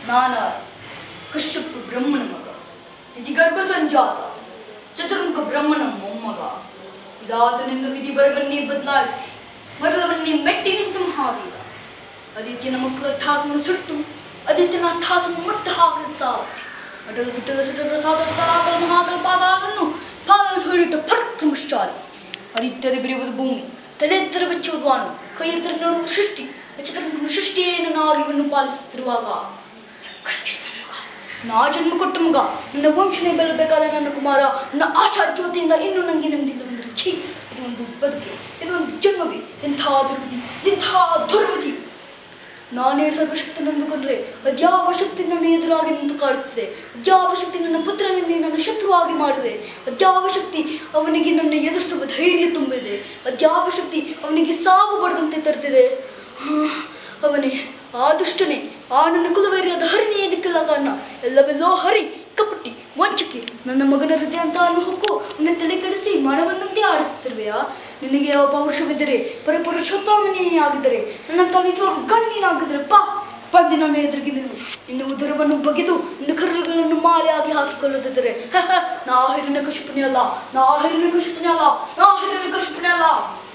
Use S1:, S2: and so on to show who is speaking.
S1: ನಾನ ಕಶ್ಯಪ ಬ್ರಹ್ಮನ ಮಗ ಗರ್ಭ ಸಂಜಾತ ಚತುರ್ಮುಖ ಬ್ರಹ್ಮನ ಮೊಮ್ಮಗ ಇದಾತನೆಂದು ವಿಧಿ ಬರವನ್ನೇ ಬದಲಾಯಿಸಿ ಮರಳವನ್ನೇ ಮೆಟ್ಟಿ ನಿಂತ ಮಹಾವೀರ ಆದಿತ್ಯನ ಮಕ್ಕಳ ಠಾಸನ್ನು ಸುಟ್ಟು ಆದಿತ್ಯನ ಠಾಸನ್ನು ಮಟ್ಟ ಹಾಕಲು ಸಾಧಿಸಿ ಅಟಲ್ ಬಿಟ್ಟದ ಸುಟರ ಸಾಧನ ತಲಾತಲ ಮಹಾತಲ ಪಾದಾವನ್ನು ಪಾದಲು ಹೊರಡಿಟ್ಟ ಪರಾಕ್ರಮಶಾಲಿ ಹರಿತ್ತರೆ ಬಿರಿಯುವುದು ಭೂಮಿ ತಲೆ ಎತ್ತರ ಬೆಚ್ಚುವುದು ಬಾನು ಕೈ ಎತ್ತರ ನೋಡುವುದು ಸೃಷ್ಟಿ ನಕ್ಷತ್ರ ಸೃಷ್ಟಿಯೇನು ನಾರಿವನ್ನು ಪಾಲಿಸುತ್ತಿರುವಾಗ ಕೃಷ್ಣ ಮಗ ನಾ ಜನ್ಮ ಕೊಟ್ಟ ಮಗ ನನ್ನ ವಂಶನೇ ಬೆಲ್ಲಬೇಕಾದ ನನ್ನ ಕುಮಾರ ನನ್ನ ಆಶಾ ಜ್ಯೋತಿಯಿಂದ ಇನ್ನೂ ನನಗೆ ನೆಮ್ಮದಿಲ್ಲವೆಂದರೆ ಛೀ ಇದು ಒಂದು ಬದುಕೆ ಇದು ಒಂದು ಜನ್ಮವೇ ಎಂಥ ದುರ್ವಿಧಿ ಎಂಥ ದುರ್ವಿಧಿ ನಾನೇ ಸರ್ವಶಕ್ತನೆಂದುಕೊಂಡ್ರೆ ಅದ್ಯಾವ ಶಕ್ತಿ ನನ್ನ ಎದುರಾಗಿ ನಿಂತು ಕಾಡುತ್ತದೆ ಅದ್ಯಾವ ಶಕ್ತಿ ನನ್ನ ಪುತ್ರನನ್ನೇ ನನ್ನ ಶತ್ರುವಾಗಿ ಮಾಡಿದೆ ಅದ್ಯಾವ ಶಕ್ತಿ ಅವನಿಗೆ ನನ್ನ ಎದುರಿಸುವ ಧೈರ್ಯ ತುಂಬಿದೆ ಅದ್ಯಾವ ಶಕ್ತಿ ಅವನಿಗೆ ಸಾವು ಬಡದಂತೆ ತರುತ್ತಿದೆ ಹಾ, ಅವನೇ ಆ ದುಷ್ಟನೇ ಆ ನನ್ನ ಕುಲವೇರಿಯಾದ ಹರಿನೇ ಇದಕ್ಕೆಲ್ಲ ಕಾರಣ ಎಲ್ಲವೆಲ್ಲೋ ಹರಿ ಕಪಟಿ ವಂಚಕಿ ನನ್ನ ಮಗನ ಹೃದಯ ಅಂತ ಅನ್ನೋ ಹೊಕ್ಕು ನನ್ನ ತಲೆ ಕೆಡಿಸಿ ಮನವನ್ನಂತೆ ಆಡಿಸುತ್ತಿರುವೆಯಾ ನಿನಗೆ ಯಾವ ಪೌರುಷವಿದ್ದರೆ ಪರಪುರುಷೋತ್ತಮನೇ ಆಗಿದ್ದರೆ ನನ್ನಂತ ನಿಜವಾಗ್ಲೂ ಗಣ್ಯನಾಗಿದ್ದರೆ ಪಾ ಬಂದು ನನ್ನ ಎದುರಿಗೆ ನಿಲ್ಲು ನಿನ್ನ ಉದರವನ್ನು ಬಗೆದು ನಿನ್ನ ಕರುಳುಗಳನ್ನು ಮಾಲೆಯಾಗಿ ಹಾಕಿಕೊಳ್ಳದಿದ್ದರೆ ನಾ ಹಿರಿನ ಕಶುಪುಣಿ ಅಲ್ಲ ನಾ ಹಿರಿನ ಕಶುಪುಣಿ ಅಲ್ಲ ನಾ ಹಿರಿನ ಕಶುಪುಣಿ ಅಲ್ಲ